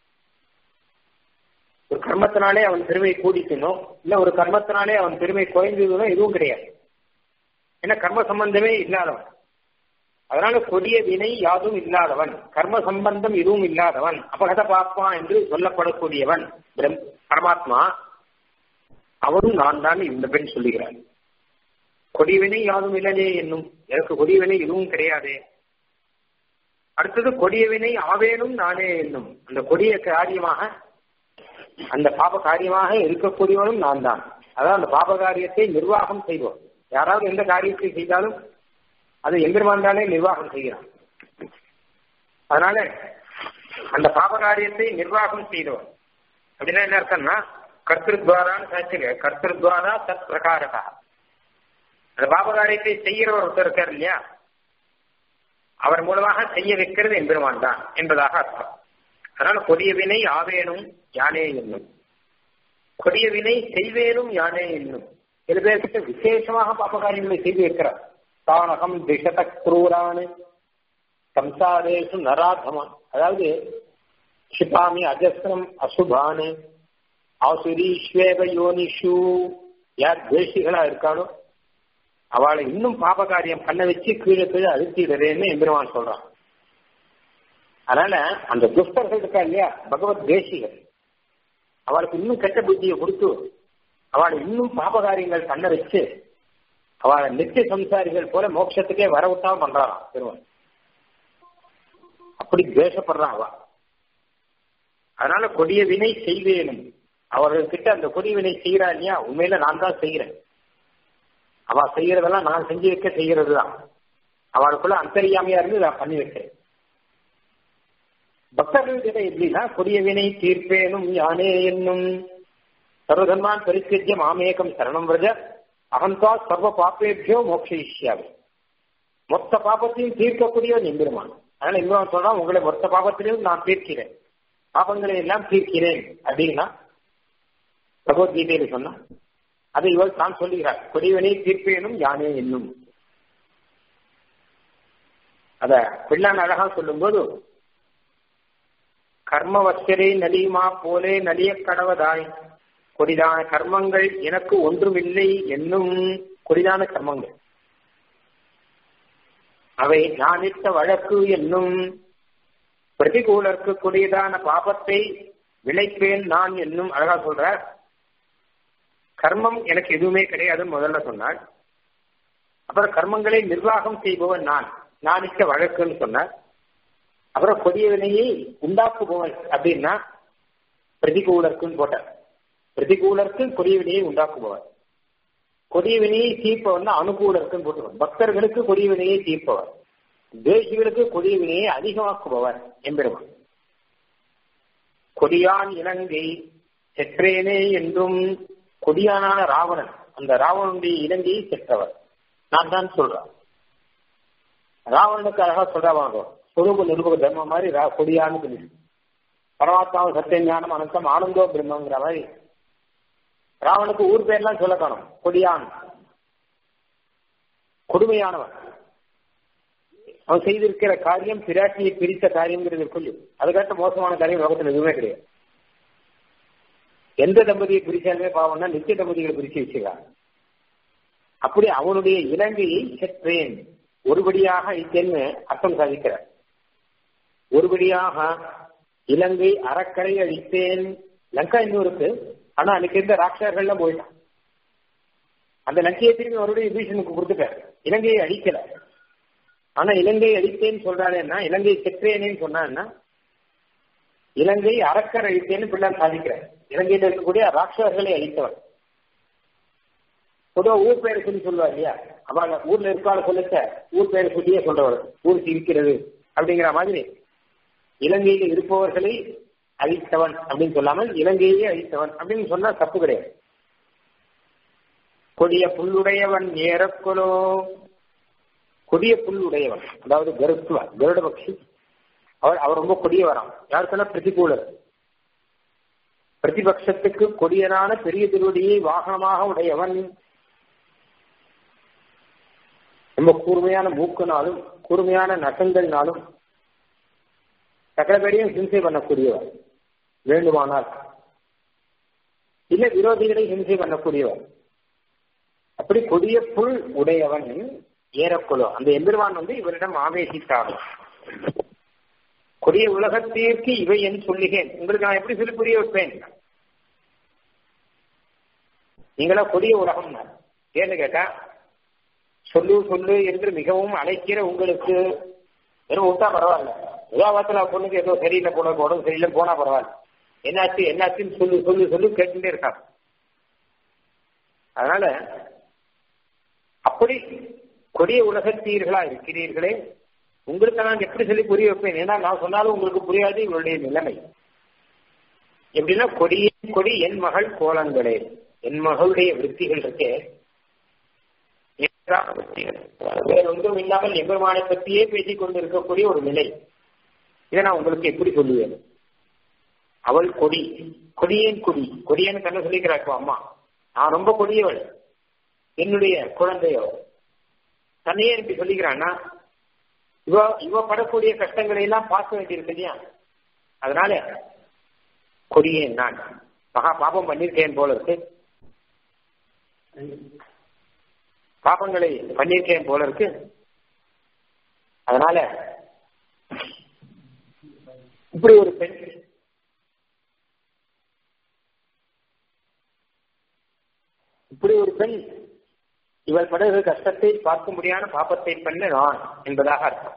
ஒரு கர்மத்தினாலே அவன் பெருமை கூடிக்கணும் இல்ல ஒரு கர்மத்தினாலே அவன் பெருமை குறைந்ததுனோ எதுவும் கிடையாது ஏன்னா கர்ம சம்பந்தமே இல்லாதவன் அதனால கொடிய வினை யாதும் இல்லாதவன் கர்ம சம்பந்தம் எதுவும் இல்லாதவன் அபகத பாப்பா என்று சொல்லப்படக்கூடியவன் பரமாத்மா அவரும் நான் தான் இந்த பெண் சொல்லுகிறார் கொடியவினை யாதும் இல்லனே என்னும் எனக்கு கொடியவினை எதுவும் கிடையாதே அடுத்தது கொடியவினை ஆவேனும் நானே என்னும் அந்த கொடிய காரியமாக அந்த பாப காரியமாக இருக்கக்கூடியவனும் நான் தான் அதான் அந்த பாப காரியத்தை நிர்வாகம் செய்வோம் யாராவது எந்த காரியத்தை செய்தாலும் அதை எம்பெருமான் தானே நிர்வாகம் செய்கிறான் அதனால அந்த பாப காரியத்தை நிர்வாகம் செய்தவன் அப்படின்னா என்ன அர்த்தம்னா கர்த்திருத்வாரான்னு சாட்சிங்க கர்த்திருத்வாரா தத் பிரகாரகா அந்த பாப காரியத்தை செய்கிறவர் ஒருத்தர் இருக்கார் இல்லையா அவர் மூலமாக செய்ய வைக்கிறது எம்பெருமான் தான் என்பதாக அர்த்தம் அதனால கொடிய வினை ஆவேனும் யானே என்னும் கொடிய வினை செய்வேனும் யானே என்னும் சில பேர்கிட்ட விசேஷமாக பாப்ப காரியங்களை செய்து வைக்கிறார் தானகம் திஷத குரூரானு சம்சாரேஷு நராதமன் அதாவது க்ஷிபாமி அஜஸ்ரம் அசுபானு ஆசுரீஸ்வேவ யோனிஷு யார் துவேஷிகளா இருக்கானோ அவளை இன்னும் பாப காரியம் பண்ண வச்சு கீழே கீழே அழுத்திடுறேன்னு எம்பெருமான் சொல்றான் அதனால அந்த துஷ்டர்கள் இருக்கா இல்லையா பகவத் தேசிகள் அவளுக்கு இன்னும் கெட்ட புத்தியை கொடுத்து அவளை இன்னும் பாபகாரியங்கள் பண்ண வச்சு அவளை நித்திய சம்சாரிகள் போல மோட்சத்துக்கே வர விட்டாம பண்றாளாம் பெருவன் அப்படி துவேஷப்படுறான் அவ அதனால கொடிய வினை செய்வேனும் அவர்கள்கிட்ட அந்த கொடிய வினை செய்யறா இல்லையா உண்மையில நான் தான் செய்யறேன் அவ செய்யறதெல்லாம் நான் செஞ்சு வைக்க செய்யறது தான் அவளுக்குள்ள அந்தரியாமையா இருந்து நான் பண்ணி வைக்கிறேன் பக்தர்கள் கிட்ட எப்படின்னா கொடிய வினை தீர்ப்பேனும் யானே என்னும் சர்வதர்மான் பரிசித்திய மாமேகம் சரணம் விரஜ அகந்தா சர்வ பாப்பேபியோ மோட்சிஷ்யாவே மொத்த பாப்பத்தையும் தீர்க்கக்கூடியவன் எம்பெருமான் அதனால எம்பெருமான் சொல்றான் உங்களை மொத்த பாபத்திலையும் நான் தீர்க்கிறேன் பாபங்களை எல்லாம் தீர்க்கிறேன் அப்படின்னா பகவத்கீதையில சொன்னா அதை இவள் தான் சொல்லுகிறார் கொடிவனை தீர்ப்பேனும் யானே என்னும் அத பிள்ளான் அழகா சொல்லும் போது கர்மவஸ்தரே நலியுமா போலே நலிய கடவதாய் கொடிதான கர்மங்கள் எனக்கு ஒன்றுமில்லை என்னும் கொடிதான கர்மங்கள் அவை நானிட்ட வழக்கு என்னும் பிரதிகூலருக்கு கொடியதான பாபத்தை விளைப்பேன் நான் என்னும் அழகா சொல்ற கர்மம் எனக்கு எதுவுமே கிடையாதுன்னு முதல்ல சொன்னார் அப்புறம் கர்மங்களை நிர்வாகம் செய்பவன் நான் நானிட்ட வழக்குன்னு சொன்னார் அப்புறம் கொடிய வினையை உண்டாக்குபவன் அப்படின்னா பிரதிகூலருக்குன்னு போட்டார் பிரதிகூலருக்கு கொடிய வினையை உண்டாக்குபவர் கொடிய வினையை தீர்ப்பவன் அனுகூலருக்குன்னு போட்டுருவான் பக்தர்களுக்கு கொடிய வினையை தீர்ப்பவர் தேசிகளுக்கு கொடிய வினையை அதிகமாக்குபவர் எம்பெருமான் கொடியான் இலங்கை செற்றேனே என்றும் கொடியானான ராவணன் அந்த ராவணனுடைய இலங்கையை செற்றவர் நான் தான் சொல்றேன் ராவணனுக்கு அழகா சொல்றாங்க சொரூப நிருபக தர்மம் மாதிரி கொடியான்னு சொல்லி பரமாத்மாவும் சத்தியஞானம் அனந்தம் ஆனந்தோ பிரம்மங்கிற மாதிரி ராவனுக்கு ஊர் பேர்லாம் சொல்ல காணும் கொடியான் கொடுமையானவன் அவன் செய்திருக்கிற காரியம் பிராட்டியை பிரித்த காரியம்ங்கிறது சொல்லி அதுக்காட்ட மோசமான காரியம் லோகத்தில் எதுவுமே கிடையாது எந்த தம்பதியை பிரிச்சாலுமே பாவம்னா நித்திய தம்பதிகளை பிரிச்சு வச்சுக்கிறான் அப்படி அவனுடைய இலங்கையை செற்றேன் ஒருபடியாக ஐத்தேன்னு அர்த்தம் சாதிக்கிறார் ஒருபடியாக இலங்கை அறக்கரை அழித்தேன் லங்கா இன்னும் இருக்கு ஆனா அன்னைக்கு இருந்த ராட்சர்கள்லாம் போயிட்டான் அந்த லங்கையை திரும்பி மறுபடியும் பீஷனுக்கு கொடுத்துட்டார் இலங்கையை அழிக்கல ஆனா இலங்கையை அழித்தேன்னு சொல்றாருன்னா இலங்கையை செற்றேனேன்னு சொன்னான்னா இலங்கை அறக்கர் அழித்தேன்னு பிள்ளான் சாதிக்கிறார் இலங்கையில் இருக்கக்கூடிய ராட்சர்களை அழித்தவர் பொதுவாக ஊர் பேர் சொல்லி சொல்லுவா இல்லையா அவங்க ஊர்ல இருக்கால சொல்லிச்ச ஊர் பேர் சொல்லியே சொல்றவர் ஊர் சிரிக்கிறது அப்படிங்கிற மாதிரி இலங்கையில் இருப்பவர்களை அழித்தவன் அப்படின்னு சொல்லாமல் இலங்கையே அழித்தவன் அப்படின்னு சொன்னா தப்பு கிடையாது கொடிய புல்லுடையவன் ஏறக்கொலோ கொடிய புல் உடையவன் அதாவது கருத்துவ கருட பக்ஷி அவர் அவர் ரொம்ப கொடியவராம் யார் சொன்னா பிரதிகூலர் பிரதிபக்ஷத்துக்கு கொடியனான பெரிய திருவடியை வாகனமாக உடையவன் ரொம்ப கூர்மையான மூக்குனாலும் கூர்மையான நகங்கள்னாலும் சகல பேரையும் ஹிம்சை பண்ணக்கூடியவர் வேண்டுமானால் இல்ல விரோதிகளை ஹிம்சை பண்ணக்கூடியவர் அப்படி கொடிய புல் உடையவன் ஏறக்குழு அந்த எம்பெருமான் வந்து இவரிடம் ஆவேசித்தார் கொடிய உலகத்திற்கு இவை என் சொல்லுகேன் உங்களுக்கு நான் எப்படி சொல்லி புரிய வைப்பேன் நீங்களா கொடிய உலகம் ஏன்னு கேட்டா சொல்லு சொல்லு என்று மிகவும் அழைக்கிற உங்களுக்கு வெறும் விட்டா பரவாயில்ல உதாரணத்துல பொண்ணுக்கு ஏதோ சரியில்லை போன உடம்பு சரியில்லை போனா பரவாயில்ல என்னாச்சு என்னாச்சுன்னு சொல்லு சொல்லு சொல்லு கேட்டுட்டே இருக்காங்க அதனால அப்படி கொடிய உலகத்தீர்களா இருக்கிறீர்களே உங்களுக்கு நான் எப்படி சொல்லி புரிய வைப்பேன் ஏன்னா நான் சொன்னாலும் உங்களுக்கு புரியாது இவருடைய நிலைமை எப்படின்னா கொடிய கொடி என் மகள் கோலங்களே என் மகளுடைய விற்த்திகள் இருக்கே வேற ஒன்றும் இல்லாமல் எம்பெருமானை பற்றியே பேசிக் கொண்டு இருக்கக்கூடிய ஒரு நிலை இதை நான் உங்களுக்கு எப்படி சொல்லுவேன் அவள் கொடி கொடியேன் கொடி கொடியேன்னு கண்ண சொல்லிக்கிறாக்கு அம்மா நான் ரொம்ப கொடியவள் என்னுடைய குழந்தையோ தன்னையே இப்படி சொல்லிக்கிறான்னா இவ இவ படக்கூடிய கஷ்டங்களை எல்லாம் பார்க்க வேண்டியிருக்கு இல்லையா அதனால கொடியேன் நான் மகா பாபம் பண்ணிருக்கேன் போல இருக்கு பாபங்களை பண்ணியிருக்கேன் போல இருக்கு அதனால இப்படி ஒரு பெண் இப்படி ஒரு பெண் இவள் படுகிற கஷ்டத்தை பார்க்க முடியாத பாப்பத்தை பண்ண நான் என்பதாக அர்த்தம்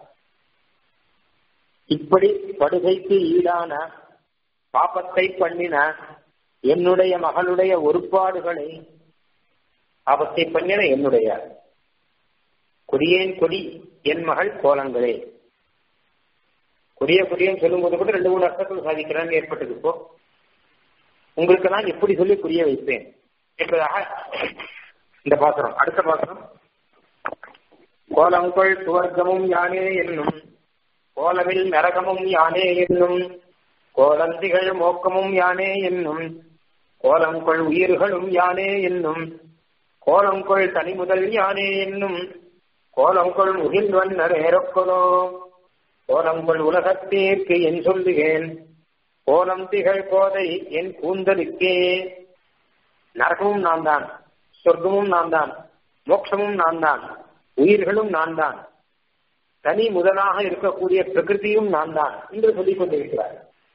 இப்படி படுகைக்கு ஈடான பாப்பத்தை பண்ணின என்னுடைய மகளுடைய ஒருபாடுகளை ஆபத்தை பண்ணின என்னுடைய கொடியேன் கொடி என் மகள் கோலங்களே கொடிய கொடியன்னு சொல்லும்போது கூட ரெண்டு மூணு அர்த்தத்தில் சாதிக்கிறான்னு ஏற்பட்டது இப்போ உங்களுக்கு நான் எப்படி சொல்லி புரிய வைப்பேன் என்பதாக இந்த பாசுரம் அடுத்த பாசுரம் கோலங்கொள் சுவர்க்கமும் யானே என்னும் கோலவில் நரகமும் யானே என்னும் கோலந்திகள் மோக்கமும் யானே என்னும் கோலங்கொள் உயிர்களும் யானே என்னும் கோலங்கொள் தனி முதல் யானே என்னும் கோலங்கொள் முகில்வன்னர் ஏறக்கொலோ கோலங்கொள் உலகத்தீர்க்கு என் சொல்லுகேன் கோலம் திகழ் கோதை என் கூந்தலுக்கே நரகமும் நான் தான் சொர்க்கமும் நான் தான் மோட்சமும் நான் தான் உயிர்களும் நான் தான் தனி முதலாக இருக்கக்கூடிய பிரகிருதியும் நான் தான் என்று சொல்லிக் கொண்டிருக்கிறார்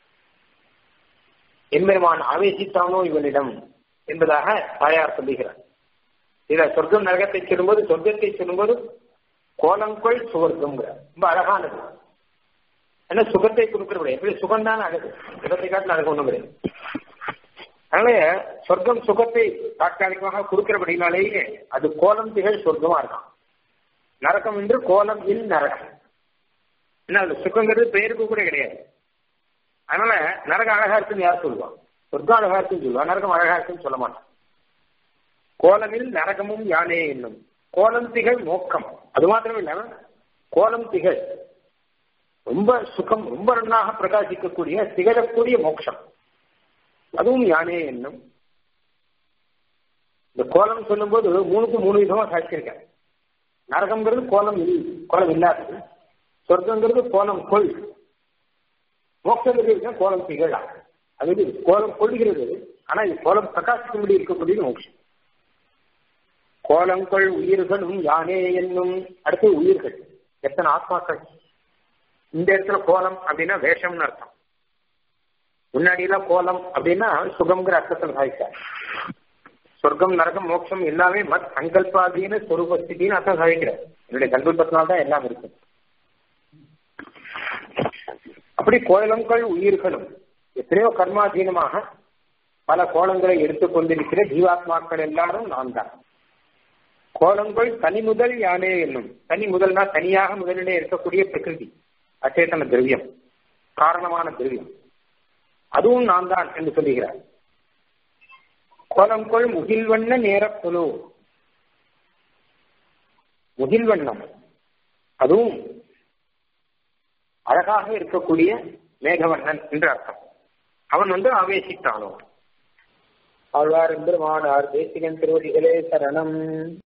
எம்பெருமான் ஆவேசித்தானோ இவனிடம் என்பதாக தாயார் சொல்லுகிறார் இத சொர்க்கம் நரகத்தை சொல்லும்போது சொர்க்கத்தை சொல்லும்போது கோலங்கொள் சுவர்க்கம்ங்கிறார் ரொம்ப அழகானது ஏன்னா சுகத்தை கொடுக்கிற எப்படி சுகம் தான் அழகு சுகத்தை காட்டில் அழகு ஒண்ணும் கிடையாது அதனால சொர்க்கம் சுகத்தை தாற்காலிகமாக கொடுக்கிறபடினாலேயே அது கோலம் திகழ் சொர்க்கமா இருக்கும் நரகம் என்று கோலம் இல் நரகம் என்ன அது சுகங்கிறது பெயருக்கு கூட கிடையாது அதனால நரகம் அழகா இருக்குன்னு யார் சொல்லுவான் சொர்க்கம் அழகா இருக்குன்னு சொல்லுவா நரகம் அழகா இருக்குன்னு சொல்ல மாட்டான் கோலமில் நரகமும் யானே என்னும் கோலம் திகழ் மோக்கம் அது மாத்திரம் இல்லாம கோலம் திகழ் ரொம்ப சுகம் ரொம்ப நன்னாக பிரகாசிக்கக்கூடிய திகழக்கூடிய மோட்சம் அதுவும் யானே என்னும் இந்த கோலம் சொல்லும்போது மூணுக்கு மூணு விதமா சாட்சியிருக்கேன் நரகம்ங்கிறது கோலம் இல்லை கோலம் இல்லாதது சொர்க்கங்கிறது கோலம் கொள் மோட்சங்கிறது கோலம் திகழா அது கோலம் கொள்கிறது ஆனா இது கோலம் பிரகாசிக்கும்படி இருக்கக்கூடியது மோட்சம் கோலங்கள் உயிர்களும் யானே என்னும் அடுத்து உயிர்கள் எத்தனை ஆத்மாக்கள் இந்த இடத்துல கோலம் அப்படின்னா வேஷம்னு அர்த்தம் முன்னாடி எல்லாம் கோலம் அப்படின்னா சுகம்ங்கிற அர்த்தத்தில் சாதிச்சார் சொர்க்கம் நரகம் மோட்சம் எல்லாமே மத் சங்கல்பாதீன சொரூபஸ்தின்னு அர்த்தம் சாதிக்கிறார் என்னுடைய சங்கல்பத்தினால்தான் எல்லாம் இருக்கு அப்படி கோலங்கள் உயிர்களும் எத்தனையோ கர்மாதீனமாக பல கோலங்களை எடுத்துக்கொண்டிருக்கிற ஜீவாத்மாக்கள் எல்லாரும் நான் தான் கோலங்கள் தனி முதல் யானே என்னும் தனி முதல்னா தனியாக முதலிலே இருக்கக்கூடிய பிரகிருதி அச்சேதன திரவியம் காரணமான திரவியம் அதுவும் நான் தான் என்று சொல்லுகிறார் கோலங்கொள் முகில்வண்ண நேர குழு முகில்வண்ணம் அதுவும் அழகாக இருக்கக்கூடிய மேகவண்ணன் என்று அர்த்தம் அவன் வந்து ஆவேசித்தானோ ஆழ்வார் எம்பெருமானார் தேசிகன் திருவடிகளே சரணம்